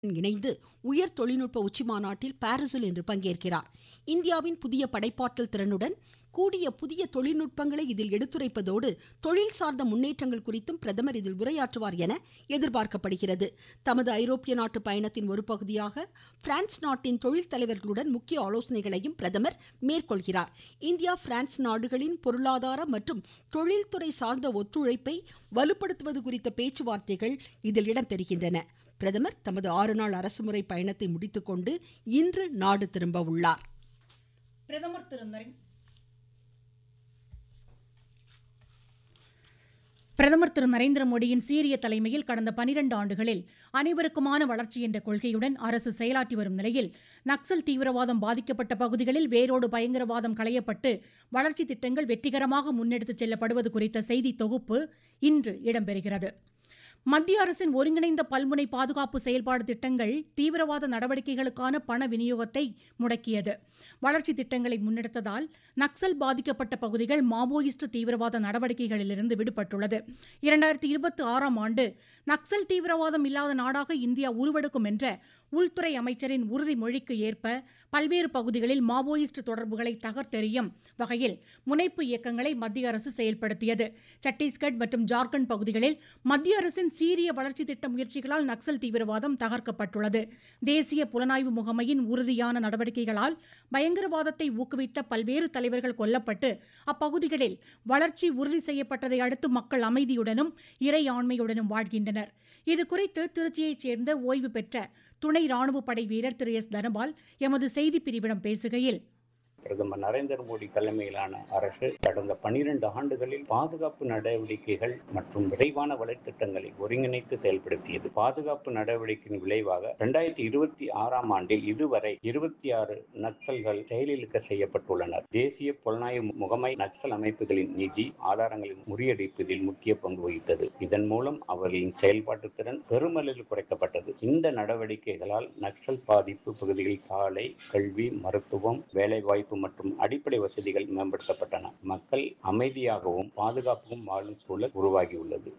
இணைந்து உயர் தொழில்நுட்ப உச்சிமாநாட்டில் பாரிஸில் இன்று பங்கேற்கிறார் இந்தியாவின் புதிய படைப்பாற்றல் திறனுடன் கூடிய புதிய தொழில்நுட்பங்களை இதில் எடுத்துரைப்பதோடு தொழில் சார்ந்த முன்னேற்றங்கள் குறித்தும் பிரதமர் இதில் உரையாற்றுவார் என எதிர்பார்க்கப்படுகிறது தமது ஐரோப்பிய நாட்டு பயணத்தின் ஒரு பகுதியாக பிரான்ஸ் நாட்டின் தொழில் தலைவர்களுடன் முக்கிய ஆலோசனைகளையும் பிரதமர் மேற்கொள்கிறார் இந்தியா பிரான்ஸ் நாடுகளின் பொருளாதார மற்றும் தொழில்துறை சார்ந்த ஒத்துழைப்பை வலுப்படுத்துவது குறித்த பேச்சுவார்த்தைகள் இதில் இடம்பெறுகின்றன பிரதமர் தமது ஆறு நாள் அரசுமுறை பயணத்தை முடித்துக்கொண்டு இன்று நாடு திரும்ப உள்ளார் பிரதமர் திரு நரேந்திர பிரதமர் திரு நரேந்திர மோடியின் சீரிய தலைமையில் கடந்த பனிரெண்டு ஆண்டுகளில் அனைவருக்குமான வளர்ச்சி என்ற கொள்கையுடன் அரசு செயலாற்றி வரும் நிலையில் நக்சல் தீவிரவாதம் பாதிக்கப்பட்ட பகுதிகளில் வேரோடு பயங்கரவாதம் களையப்பட்டு வளர்ச்சி திட்டங்கள் வெற்றிகரமாக முன்னெடுத்துச் செல்லப்படுவது குறித்த செய்தி தொகுப்பு இன்று இடம்பெறுகிறது மத்திய அரசின் ஒருங்கிணைந்த பல்முனை பாதுகாப்பு செயல்பாடு திட்டங்கள் தீவிரவாத நடவடிக்கைகளுக்கான பண விநியோகத்தை முடக்கியது வளர்ச்சி திட்டங்களை முன்னெடுத்ததால் நக்சல் பாதிக்கப்பட்ட பகுதிகள் மாவோயிஸ்ட் தீவிரவாத நடவடிக்கைகளிலிருந்து விடுபட்டுள்ளது இரண்டாயிரத்தி இருபத்தி ஆறாம் ஆண்டு நக்சல் தீவிரவாதம் இல்லாத நாடாக இந்தியா உருவெடுக்கும் என்ற உள்துறை அமைச்சரின் உறுதிமொழிக்கு ஏற்ப பல்வேறு பகுதிகளில் மாவோயிஸ்ட் தொடர்புகளை தகர்த்தெறியும் வகையில் முனைப்பு இயக்கங்களை மத்திய அரசு செயல்படுத்தியது சத்தீஸ்கட் மற்றும் ஜார்க்கண்ட் பகுதிகளில் மத்திய அரசின் சீரிய வளர்ச்சி திட்ட முயற்சிகளால் நக்சல் தீவிரவாதம் தகர்க்கப்பட்டுள்ளது தேசிய புலனாய்வு முகமையின் உறுதியான நடவடிக்கைகளால் பயங்கரவாதத்தை ஊக்குவித்த பல்வேறு தலைவர்கள் கொல்லப்பட்டு அப்பகுதிகளில் வளர்ச்சி உறுதி செய்யப்பட்டதை அடுத்து மக்கள் அமைதியுடனும் இறை ஆண்மையுடனும் வாழ்கின்றனர் இதுகுறித்து திருச்சியைச் சேர்ந்த ஓய்வு பெற்ற துணை ராணுவ படை வீரர் திரு எஸ் தனபால் எமது செய்திப் பிரிவிடம் பேசுகையில் பிரதமர் நரேந்திர மோடி தலைமையிலான அரசு கடந்த பனிரெண்டு ஆண்டுகளில் பாதுகாப்பு நடவடிக்கைகள் மற்றும் விரைவான வலைத்திட்டங்களை ஒருங்கிணைத்து செயல்படுத்தியது பாதுகாப்பு நடவடிக்கையின் விளைவாக இரண்டாயிரத்தி இருபத்தி ஆறாம் ஆண்டில் இதுவரை இருபத்தி ஆறு நக்சல்கள் செயலிழக்க செய்யப்பட்டுள்ளனர் தேசிய புலனாய்வு முகமை நக்சல் அமைப்புகளின் நிதி ஆதாரங்களின் முறியடிப்பதில் முக்கிய பங்கு வகித்தது இதன் மூலம் அவர்களின் செயல்பாட்டு திறன் பெருமளவில் குறைக்கப்பட்டது இந்த நடவடிக்கைகளால் நக்சல் பாதிப்பு பகுதிகளில் சாலை கல்வி மருத்துவம் வேலைவாய்ப்பு பாதுகாப்பு மற்றும் அடிப்படை வசதிகள் மேம்படுத்தப்பட்டன மக்கள் அமைதியாகவும் பாதுகாப்பும் வாழும் சூழல் உருவாகியுள்ளது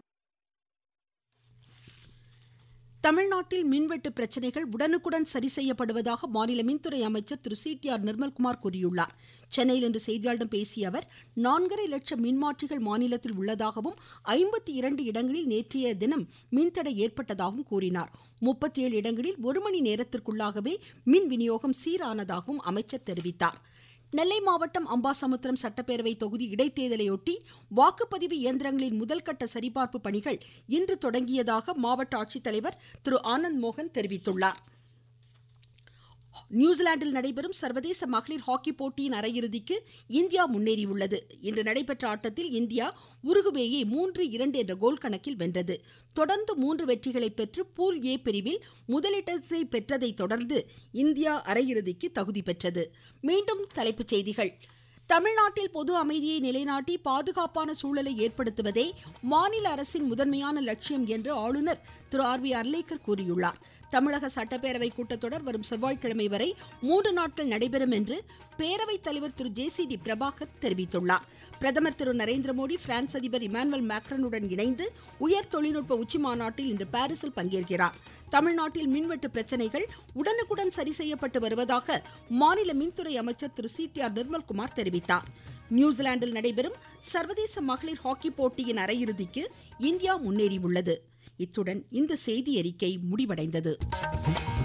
தமிழ்நாட்டில் மின்வெட்டு பிரச்சனைகள் உடனுக்குடன் சரி செய்யப்படுவதாக மாநில மின்துறை அமைச்சர் Thiru C T R Nirmalkumar கூறியுள்ளார் சென்னையில் இன்று செய்தியாளர்களிடம் பேசிய அவர் நான்கரை லட்சம் மின்மாற்றிகள் மாநிலத்தில் உள்ளதாகவும் ஐம்பத்தி இரண்டு இடங்களில் நேற்றைய தினம் மின்தடை ஏற்பட்டதாகவும் கூறினார் முப்பத்தி ஏழு இடங்களில் ஒரு மணி நேரத்திற்குள்ளாகவே மின் விநியோகம் சீரானதாகவும் அமைச்சர் தெரிவித்தார் நெல்லை மாவட்டம் அம்பாசமுத்திரம் சட்டப்பேரவை தொகுதி இடைத்தேர்தலையொட்டி வாக்குப்பதிவு இயந்திரங்களின் முதல்கட்ட சரிபார்ப்பு பணிகள் இன்று தொடங்கியதாக மாவட்ட ஆட்சித்தலைவர் திரு ஆனந்த் மோகன் தெரிவித்துள்ளார் நியூசிலாந்தில் நடைபெறும் சர்வதேச மகளிர் ஹாக்கி போட்டியின் அரையிறுதிக்கு இந்தியா முன்னேறியுள்ளது இன்று நடைபெற்ற ஆட்டத்தில் இந்தியா உருகுவேயை மூன்று இரண்டு என்ற கோல் கணக்கில் வென்றது தொடர்ந்து மூன்று வெற்றிகளை பெற்று பூல் ஏ பிரிவில் முதலிடத்தை பெற்றதை தொடர்ந்து இந்தியா அரையிறுதிக்கு தகுதி பெற்றது மீண்டும் தலைப்புச் செய்திகள் தமிழ்நாட்டில் பொது அமைதியை நிலைநாட்டி பாதுகாப்பான சூழலை ஏற்படுத்துவதே மாநில அரசின் முதன்மையான லட்சியம் என்று ஆளுநர் திரு ஆர் வி அர்லேக்கர் கூறியுள்ளார் தமிழக சட்டப்பேரவை கூட்டத்தொடர் வரும் செவ்வாய்க்கிழமை வரை மூன்று நாட்கள் நடைபெறும் என்று பேரவைத் தலைவர் Thiru J C D Prabhakar தெரிவித்துள்ளார் பிரதமர் திரு நரேந்திர மோடி பிரான்ஸ் அதிபர் இமானுவல் மேக்ரனுடன் இணைந்து உயர் தொழில்நுட்ப உச்சி மாநாட்டில் இன்று பாரிஸில் பங்கேற்கிறார் தமிழ்நாட்டில் மின்வெட்டு பிரச்சனைகள் உடனுக்குடன் சரி செய்யப்பட்டு வருவதாக மாநில மின்துறை அமைச்சர் Thiru C T R Nirmalkumar தெரிவித்தார் நியூசிலாந்தில் நடைபெறும் சர்வதேச மகளிர் ஹாக்கி போட்டியின் அரையிறுதிக்கு இந்தியா முன்னேறியுள்ளது இத்துடன் இந்த செய்தி அறிக்கை முடிவடைந்தது